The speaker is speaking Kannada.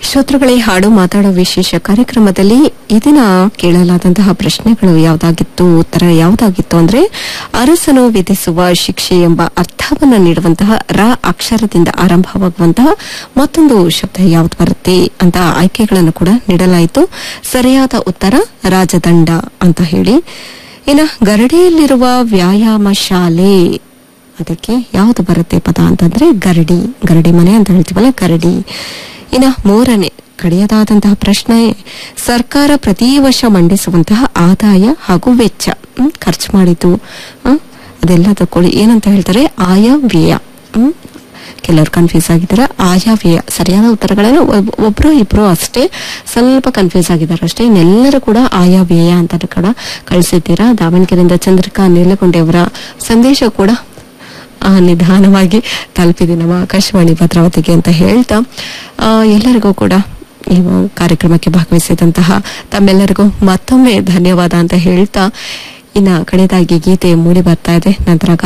ಶ್ರೋತೃಗಳೇ ಹಾಡು ಮಾತಾಡೋ ವಿಶೇಷ ಕಾರ್ಯಕ್ರಮದಲ್ಲಿ ಈ ದಿನ ಕೇಳಲಾದಂತಹ ಪ್ರಶ್ನೆಗಳು ಯಾವುದಾಗಿತ್ತು ಉತ್ತರ ಯಾವುದಾಗಿತ್ತು ಅಂದ್ರೆ ಅರಸನು ವಿಧಿಸುವ ಶಿಕ್ಷೆ ಎಂಬ ಅರ್ಥವನ್ನು ನೀಡುವಂತಹ ರ ಅಕ್ಷರದಿಂದ ಆರಂಭವಾಗುವಂತಹ ಮತ್ತೊಂದು ಶಬ್ದ ಯಾವ್ದು ಬರುತ್ತೆ ಅಂತ ಆಯ್ಕೆಗಳನ್ನು ಕೂಡ ನೀಡಲಾಯಿತು ಸರಿಯಾದ ಉತ್ತರ ರಾಜದಂಡ ಅಂತ ಹೇಳಿ ಇನ್ನು ಗರಡಿಯಲ್ಲಿರುವ ವ್ಯಾಯಾಮ ಶಾಲೆ ಅದಕ್ಕೆ ಯಾವುದು ಬರುತ್ತೆ ಪದ ಅಂತಂದ್ರೆ ಗರಡಿ ಗರಡಿ ಮನೆ ಅಂತ ಹೇಳ್ತೀವಲ್ಲ ಗರಡಿ ಇನ್ನ ಮೂರನೇ ಕಡೆಯದಾದಂತಹ ಪ್ರಶ್ನೆ ಸರ್ಕಾರ ಪ್ರತಿ ವರ್ಷ ಮಂಡಿಸುವಂತಹ ಆದಾಯ ಹಾಗೂ ವೆಚ್ಚ ಹ್ಮ್, ಖರ್ಚು ಮಾಡಿದ್ದು ಹ್ಮ್, ಅದೆಲ್ಲ ಕೂಡ ಏನಂತ ಹೇಳ್ತಾರೆ ಆಯ ವ್ಯಯ ಹ್ಮ್, ಕೆಲವರು ಕನ್ಫ್ಯೂಸ್ ಆಗಿದ್ದಾರೆ ಆಯಾ ವ್ಯಯ ಸರಿಯಾದ ಉತ್ತರಗಳನ್ನು ಒಬ್- ಒಬ್ರು ಇಬ್ರು ಅಷ್ಟೇ ಸ್ವಲ್ಪ ಕನ್ಫ್ಯೂಸ್ ಆಗಿದ್ದಾರೆ ಅಷ್ಟೇ ಇನ್ನೆಲ್ಲರೂ ಕೂಡ ಆಯಾ ವ್ಯಯ ಅಂತ ಕೂಡ ಕಳಿಸಿದ್ದೀರಾ ದಾವಣಗೆರೆಯಿಂದ ಚಂದ್ರಿಕಾ ನೀಲಗೊಂಡೆಯವರ ಸಂದೇಶ ಕೂಡ ಆ, ನಿಧಾನವಾಗಿ ತಲುಪಿದೆ ನಮ್ಮ ಆಕಾಶವಾಣಿ ಭದ್ರಾವತಿಗೆ ಅಂತ ಹೇಳ್ತಾ ಆ, ಎಲ್ಲರಿಗೂ ಕೂಡ ಈ ಕಾರ್ಯಕ್ರಮಕ್ಕೆ ಭಾಗವಹಿಸಿದಂತಹ ತಮ್ಮೆಲ್ಲರಿಗೂ ಮತ್ತೊಮ್ಮೆ ಧನ್ಯವಾದ ಅಂತ ಹೇಳ್ತಾ ಇನ್ನ ಕಡೆದಾಗಿ ಗೀತೆ ಮೂಡಿ ಬರ್ತಾ ಇದೆ ನಂತರ